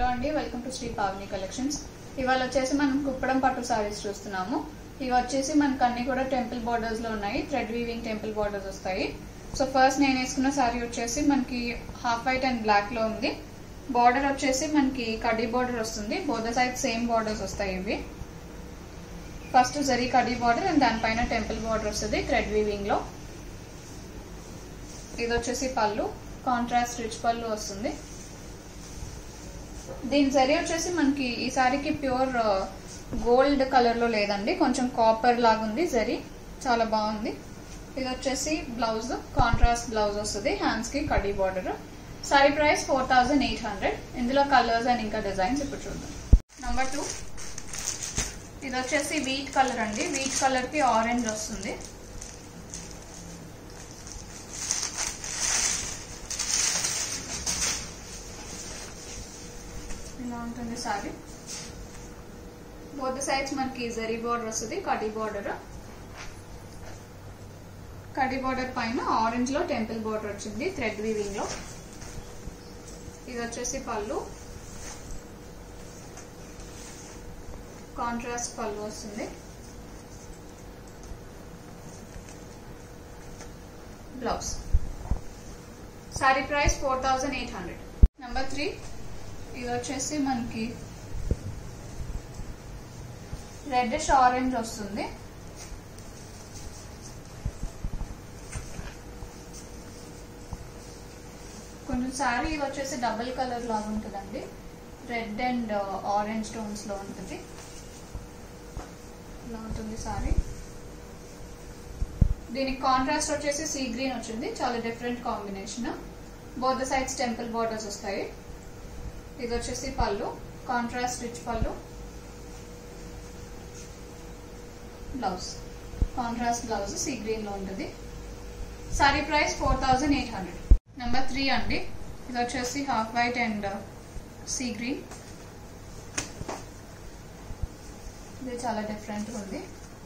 hello అండి welcome to Shri Pavani collections ఇవాళ వచ్చేసి మనం కుప్పడం పట్టు సారీస్ చూస్తున్నాము ఇవి వచ్చేసి మనకు అన్ని కూడా టెంపుల్ బార్డర్స్ లో ఉన్నాయి థ్రెడ్ వీవింగ్ టెంపుల్ బార్డర్స్ వస్తాయి సో ఫస్ట్ నేను వేసుకున్న సారీ వచ్చేసి మనకి హాఫ్ వైట్ అండ్ బ్లాక్ లో ఉంది బార్డర్ వచ్చేసి మనకి కడ్డీ బార్డర్ వస్తుంది బోధ సైడ్ సేమ్ బార్డర్స్ వస్తాయి ఇవి ఫస్ట్ జరీ కడ్డీ బార్డర్ అండ్ దానిపైన టెంపుల్ బార్డర్ వస్తుంది థ్రెడ్ వీవింగ్ లో ఇది వచ్చేసి పళ్ళు కాంట్రాస్ట్ రిచ్ పళ్ళు వస్తుంది దీని జరీ వచ్చేసి మనకి ఈ సారీకి ప్యూర్ గోల్డ్ కలర్ లో లేదండి కొంచెం కాపర్ లాగా ఉంది జరీ చాలా బాగుంది ఇది వచ్చేసి బ్లౌజ్ కాంట్రాస్ట్ బ్లౌజ్ వస్తుంది హ్యాండ్స్ కి కడీ border sari price four thousand eight hundred ఇందులో కలర్స్ అండ్ ఇంకా డిజైన్స్ ఇప్పుడు చూద్దాం నంబర్ టూ ఇది వచ్చేసి వీట్ కలర్ అండి వీట్ కలర్ కి ఆరెంజ్ వస్తుంది ఇలా ఉంటుంది సారీ బోత్ సైడ్స్ మనకి జరీ బార్డర్ వస్తుంది కడీ బార్డర్ కడీ బార్డర్ పైన ఆరెంజ్ లో టెంపుల్ బార్డర్ వచ్చింది థ్రెడ్ వీవింగ్ లో ఇది వచ్చేసి పళ్ళు కాంట్రాస్ట్ పళ్ళు వస్తుంది blouse sari price four thousand eight hundred number three ఇది వచ్చేసి మనకి రెడ్డిష్ ఆరెంజ్ వస్తుంది కొంచెం శారీ ఇది వచ్చేసి డబుల్ కలర్ లాగా ఉంటుందండి రెడ్ అండ్ ఆరెంజ్ టోన్స్ లో ఉంటుంది ఇలా ఉంటుంది సారీ దీనికి కాంట్రాస్ట్ వచ్చేసి సీ గ్రీన్ వచ్చింది చాలా different combination both sides temple borders వస్తాయి ఇది వచ్చేసి pallu contrast rich pallu blouse contrast blouse sea green లో ఉంటుంది sari price four thousand eight hundred number three అండి ఇది వచ్చేసి half white and sea green ఇది చాలా డిఫరెంట్ ఉంది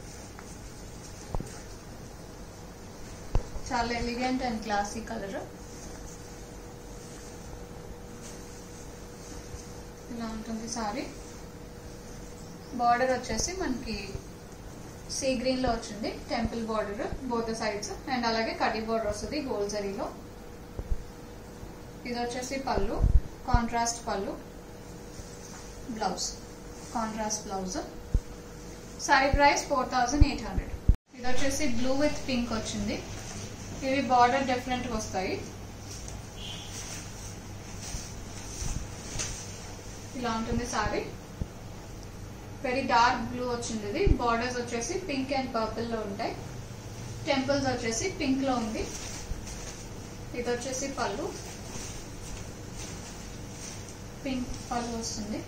చాలా ఎలిగెంట్ అండ్ క్లాసీ కలర్ ఇలా ఉంటుంది సారీ బార్డర్ వచ్చేసి మనకి సీ గ్రీన్ లో వచ్చింది temple border both sides and అలాగే కడ్డీ బార్డర్ వస్తుంది గోల్డ్ జరీలో ఇది వచ్చేసి pallu contrast pallu blouse contrast blouse sari price four thousand eight hundred ఇది వచ్చేసి బ్లూ విత్ పింక్ వచ్చింది ఇవి బార్డర్ డిఫరెంట్ వస్తాయి ఇలా ఉంటుంది సారీ వెరీ డార్క్ బ్లూ వచ్చింది ఇది బార్డర్స్ వచ్చేసి పింక్ అండ్ పర్పుల్ లో ఉంటాయి టెంపుల్స్ వచ్చేసి పింక్ లో ఉంది ఇది వచ్చేసి పళ్ళు పింక్ పళ్ళు వస్తుంది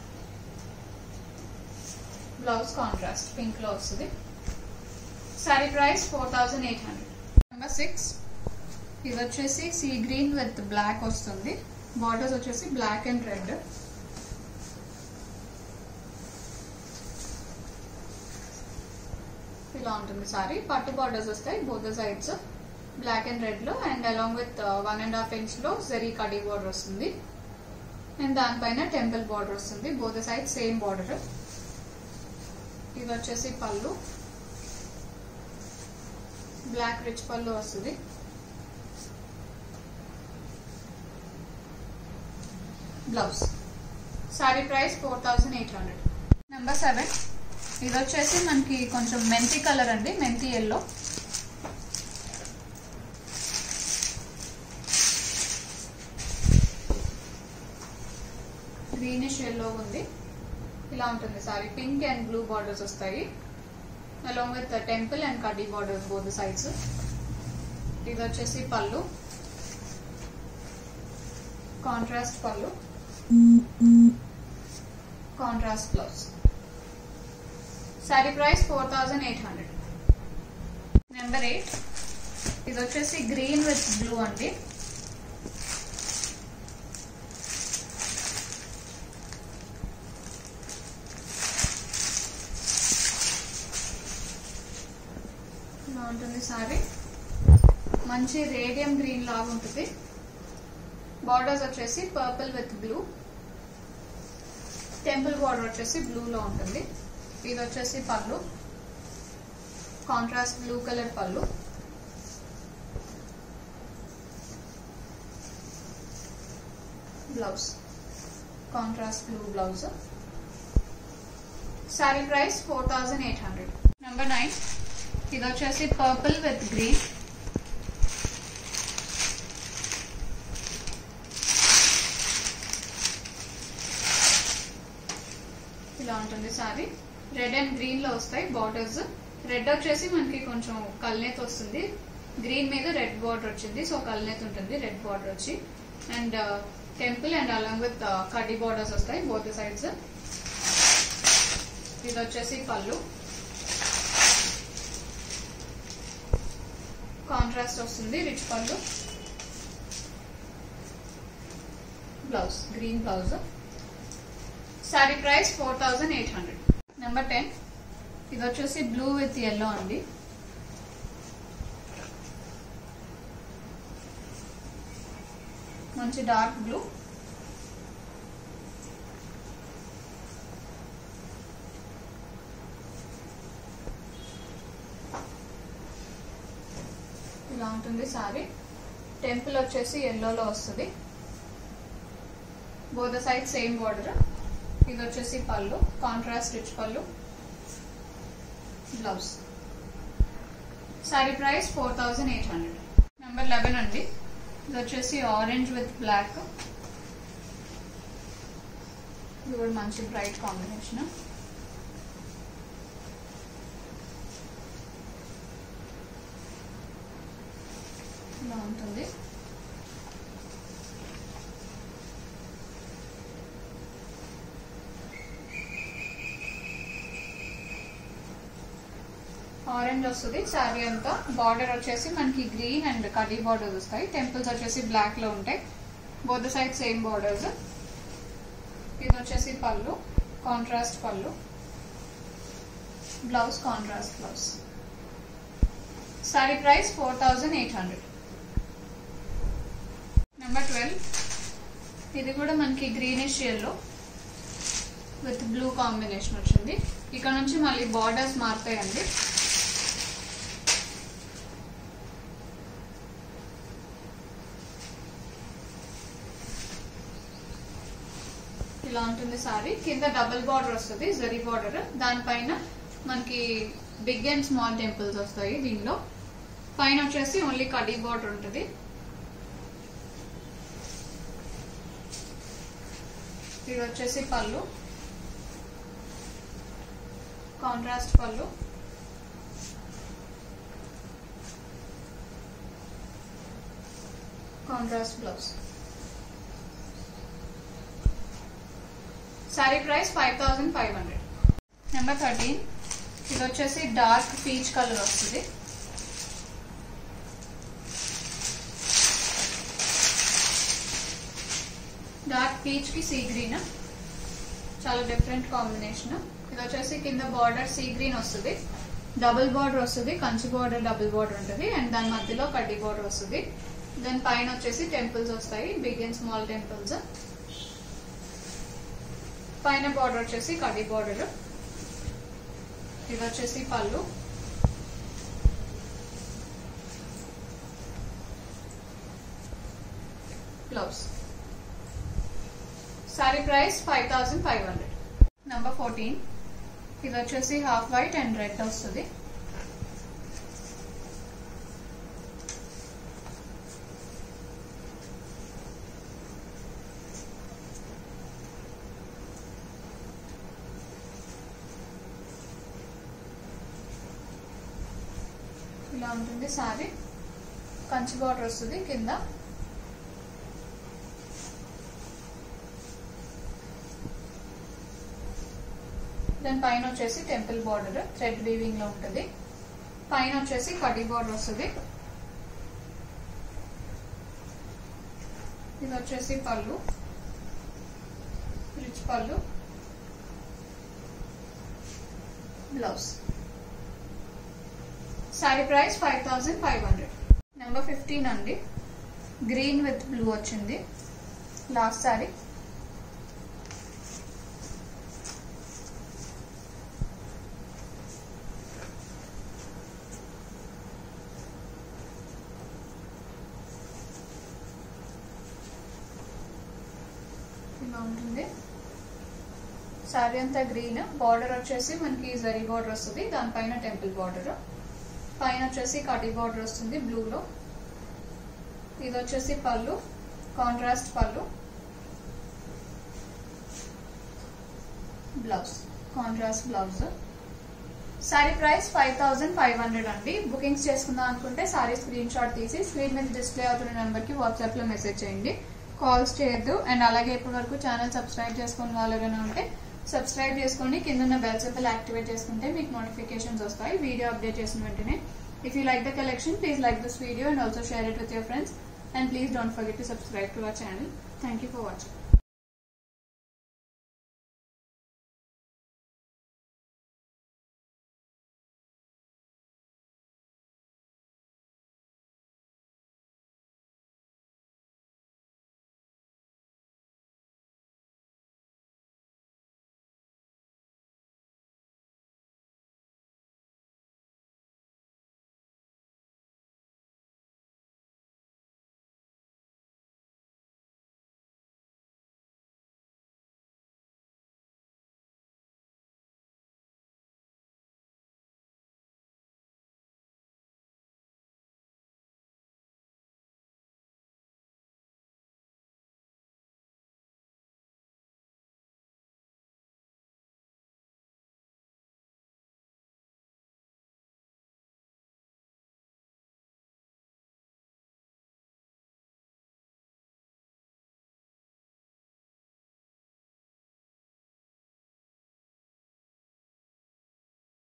బ్లౌజ్ కాంట్రాస్ట్ పింక్ లో వస్తుంది sari price four thousand eight hundred number six ఇది వచ్చేసి సీ గ్రీన్ విత్ బ్లాక్ వస్తుంది బార్డర్స్ వచ్చేసి బ్లాక్ అండ్ రెడ్ ఇలా ఉంటుంది సారీ పట్టు బార్డర్స్ వస్తాయి both sides black and red లో and along with one and half inch లో జరీ కడీ బార్డర్ వస్తుంది అండ్ దానిపైన టెంపుల్ బార్డర్ వస్తుంది బోత్ సైడ్ సేమ్ బార్డర్ ఇది వచ్చేసి పళ్ళు బ్లాక్ రిచ్ పళ్ళు వస్తుంది blouse sari price four thousand eight hundred number seven ఇది వచ్చేసి మనకి కొంచెం మెంతి కలర్ అండి మెంతి ఎల్లో గ్రీనిష్ ఎల్లో ఉంది ఇలా ఉంటుంది sari pink and blue borders వస్తాయి అలాంగ్ విత్ టెంపుల్ అండ్ కడ్డీ బార్డర్స్ బోత్ సైడ్స్ ఇది వచ్చేసి pallu contrast pallu contrast blouse sari price four thousand eight hundred number eight ఇది వచ్చేసి గ్రీన్ విత్ బ్లూ అండి ఇలా ఉంటుంది సారీ మంచి రేడియం గ్రీన్ లాగా ఉంటుంది బార్డర్స్ వచ్చేసి purple with blue temple border వచ్చేసి బ్లూలో ఉంటుంది ఇది వచ్చేసి pallu contrast blue colour pallu blouse contrast blue blouse sari price four thousand eight hundred number nine ఇది వచ్చేసి పర్పుల్ విత్ గ్రీన్ ఇలా ఉంటుంది సారీ రెడ్ అండ్ గ్రీన్ లో వస్తాయి బార్డర్స్ రెడ్ వచ్చేసి మనకి కొంచెం కల్నేత వస్తుంది గ్రీన్ మీద రెడ్ బార్డర్ వచ్చింది సో కల్నేత ఉంటుంది రెడ్ బార్డర్ వచ్చి and temple and along with కడ్డీ బార్డర్స్ వస్తాయి బోత్ సైడ్స్ ఇది వచ్చేసి పళ్ళు కాంట్రాస్ట్ వస్తుంది rich pallu blouse green blouse sari price four thousand eight hundred number ten ఇది వచ్చేసి బ్లూ విత్ ఎల్లో అండి మంచి డార్క్ బ్లూ ఇలా ఉంటుంది సారీ టెంపుల్ వచ్చేసి ఎల్లోలో వస్తుంది బోధ సైడ్ సేమ్ బార్డర్ ఇది వచ్చేసి pallu contrast rich pallu blouse sari price four thousand eight hundred number eleven అండి ఇది వచ్చేసి ఆరెంజ్ విత్ బ్లాక్ ఇది కూడా మంచి బ్రైట్ కాంబినేషన్ ఇలా ఉంటుంది ఆరెంజ్ వస్తుంది శారీ అంతా బార్డర్ వచ్చేసి మనకి గ్రీన్ అండ్ కడీ బార్డర్స్ వస్తాయి టెంపుల్స్ వచ్చేసి బ్లాక్ లో ఉంటాయి బోత్ సైడ్ సేమ్ బార్డర్స్ ఇది వచ్చేసి pallu contrast pallu blouse contrast blouse sari price four thousand eight hundred number twelve ఇది కూడా మనకి greenish yellow with blue combination వచ్చింది ఇక్కడ నుంచి మళ్ళీ బార్డర్స్ మారుతాయండి ఇలా ఉంటుంది సారీ కింద డబుల్ బార్డర్ వస్తుంది జరీ బార్డర్ దానిపైన మనకి బిగ్ అండ్ స్మాల్ టెంపుల్స్ వస్తాయి దీనిలో పైన వచ్చేసి ఓన్లీ కడీ బార్డర్ ఉంటుంది ఇది వచ్చేసి pallu contrast pallu contrast blouse sari price five thousand five hundred number thirteen ఇది వచ్చేసి డార్క్ పీచ్ కలర్ వస్తుంది డార్క్ పీచ్ కి సీ గ్రీన్ చాలా డిఫరెంట్ కాంబినేషన్ ఇది వచ్చేసి కింద బార్డర్ సీ గ్రీన్ వస్తుంది డబుల్ బార్డర్ వస్తుంది కంచి బార్డర్ డబుల్ బార్డర్ ఉంటుంది అండ్ దాని మధ్యలో కడ్డీ బార్డర్ వస్తుంది దాని పైన వచ్చేసి టెంపుల్స్ వస్తాయి బిగ్ అండ్ స్మాల్ టెంపుల్స్ పైన బార్డర్ వచ్చేసి కడ్డీ బార్డర్ ఇది వచ్చేసి pallu blouse sari price five thousand five hundred number fourteen ఇది వచ్చేసి హాఫ్ వైట్ అండ్ రెడ్ వస్తుంది ఇలా ఉంటుంది సారీ కంచి బార్డర్ వస్తుంది కింద దాని పైన వచ్చేసి టెంపుల్ బార్డర్ థ్రెడ్ వీవింగ్ లో ఉంటుంది పైన వచ్చేసి కడ్డీ బార్డర్ వస్తుంది ఇది వచ్చేసి pallu rich pallu blouse sari price five thousand five hundred number fifteen అండి గ్రీన్ విత్ బ్లూ వచ్చింది లాస్ట్ సారీ ఉంటుంది శారీ అంతా గ్రీన్ బార్డర్ వచ్చేసి మనకి జరీ బార్డర్ వస్తుంది దానిపైన టెంపుల్ బార్డర్ పైన వచ్చేసి కటి బార్డర్ వస్తుంది బ్లూలో ఇది వచ్చేసి pallu contrast pallu blouse contrast blouse sari price five thousand five hundred అండి బుకింగ్స్ చేసుకుందాం అనుకుంటే సారీ స్క్రీన్ షాట్ తీసి స్క్రీన్ మీద డిస్ప్లే అవుతున్న నెంబర్ కి వాట్సాప్ లో మెసేజ్ చేయండి కాల్స్ చేయొద్దు అండ్ అలాగే ఇప్పటి వరకు ఛానల్ సబ్స్క్రైబ్ చేసుకుని వాళ్ళు ఎవరైనా ఉంటే సబ్స్క్రైబ్ చేసుకోండి కింద ఉన్న బెల్ సింబల్ యాక్టివేట్ చేసుకుంటే మీకు నోటిఫికేషన్స్ వస్తాయి వీడియో అప్డేట్ చేసిన వెంటనే if you like the collection please like this video and also share it with your friends and please don't forget to subscribe to our channel thank you for watching